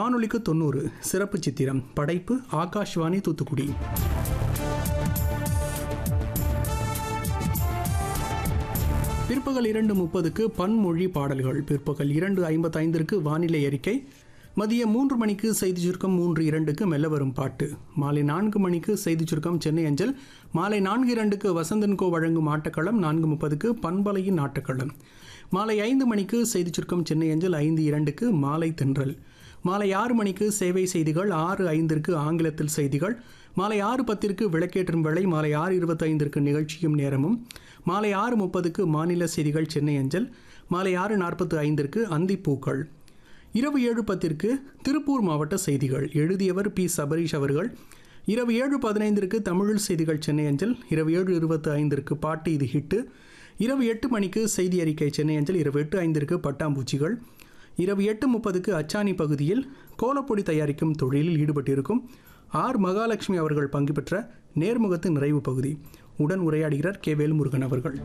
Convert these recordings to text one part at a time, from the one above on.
வானொலிக்கு தொண்ணூறு சிறப்பு சித்திரம் படைப்பு ஆகாஷ்வாணி தூத்துக்குடி பிற்பகல் இரண்டு முப்பதுக்கு பன்மொழி பாடல்கள் பிற்பகல் இரண்டு ஐம்பத்தைந்திற்கு வானிலை அறிக்கை மதியம் மூன்று மணிக்கு செய்தி சுருக்கம் மூன்று இரண்டுக்கு மெல்ல வரும் பாட்டு மாலை நான்கு மணிக்கு செய்தி சுருக்கம் சென்னை அஞ்சல் மாலை நான்கு இரண்டுக்கு வசந்தன்கோ வழங்கும் ஆட்டக்களம் நான்கு முப்பதுக்கு பண்பலையின் ஆட்டக்களம் மாலை ஐந்து மணிக்கு செய்தி சுருக்கம் சென்னை அஞ்சல் ஐந்து இரண்டுக்கு மாலை தென்றல் மாலை ஆறு மணிக்கு சேவை செய்திகள் ஆறு ஐந்திற்கு ஆங்கிலத்தில் செய்திகள் மாலை ஆறு பத்திற்கு விளக்கேற்றும் வேளை மாலை ஆறு இருபத்தைந்திற்கு நிகழ்ச்சியும் நேரமும் மாலை ஆறு முப்பதுக்கு மாநில செய்திகள் சென்னை அஞ்சல் மாலை ஆறு நாற்பத்து ஐந்திற்கு அந்திப்பூக்கள் இரவு ஏழு பத்திற்கு திருப்பூர் மாவட்ட செய்திகள் எழுதியவர் பி சபரீஷ் அவர்கள் இரவு ஏழு பதினைந்திற்கு தமிழில் செய்திகள் சென்னை அஞ்சல் இரவு ஏழு இருபத்தி ஐந்திற்கு பாட்டு இது ஹிட்டு இரவு எட்டு மணிக்கு செய்தி அறிக்கை சென்னை அஞ்சல் இரவு எட்டு ஐந்திற்கு பட்டாம்பூச்சிகள் இரவு எட்டு முப்பதுக்கு அச்சானி பகுதியில் கோலப்பொடி தயாரிக்கும் தொழிலில் ஈடுபட்டிருக்கும் ஆர் மகாலட்சுமி அவர்கள் பங்கு பெற்ற நேர்முகத்து நிறைவு பகுதி உடன் உரையாடுகிறார் கே வேல்முருகன் அவர்கள்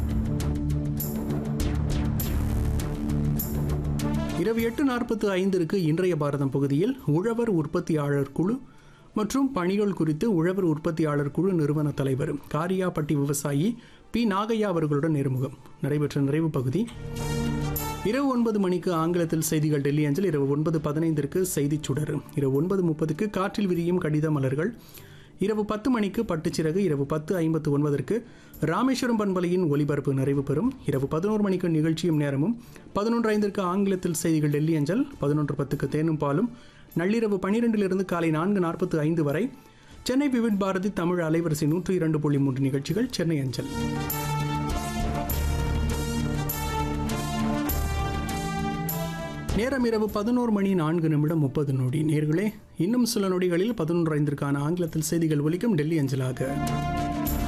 இரவு எட்டு நாற்பத்து ஐந்திற்கு இன்றைய பாரதம் பகுதியில் உழவர் உற்பத்தியாளர் குழு மற்றும் பணிகள் குறித்து உழவர் உற்பத்தியாளர் குழு நிறுவன தலைவர் காரியாப்பட்டி விவசாயி பி நாகையா அவர்களுடன் நேர்முகம் நடைபெற்ற நிறைவு பகுதி இரவு ஒன்பது மணிக்கு ஆங்கிலத்தில் செய்திகள் டெல்லி அஞ்சல் இரவு ஒன்பது பதினைந்திற்கு செய்திச் சுடர் இரவு ஒன்பது முப்பதுக்கு காற்றில் விரியும் கடித மலர்கள் இரவு பத்து மணிக்கு பட்டுச்சிறகு இரவு பத்து ஐம்பத்து ஒன்பதற்கு ராமேஸ்வரம் பண்பலையின் ஒலிபரப்பு நிறைவு பெறும் இரவு பதினோரு மணிக்கு நிகழ்ச்சியும் நேரமும் பதினொன்று ஐந்திற்கு ஆங்கிலத்தில் செய்திகள் டெல்லி அஞ்சல் பதினொன்று பத்துக்கு தேனும் பாலும் நள்ளிரவு பன்னிரெண்டிலிருந்து காலை நான்கு நாற்பத்து ஐந்து வரை சென்னை விவிட் பாரதி தமிழ் அலைவரிசை நூற்றி இரண்டு புள்ளி மூன்று நிகழ்ச்சிகள் சென்னை அஞ்சல் நேரம் இரவு பதினோரு மணி நான்கு நிமிடம் முப்பது நொடி நேர்களே இன்னும் சில நொடிகளில் பதினொன்று ஐந்திற்கான ஆங்கிலத்தில் செய்திகள் ஒலிக்கும் டெல்லி அஞ்சலாக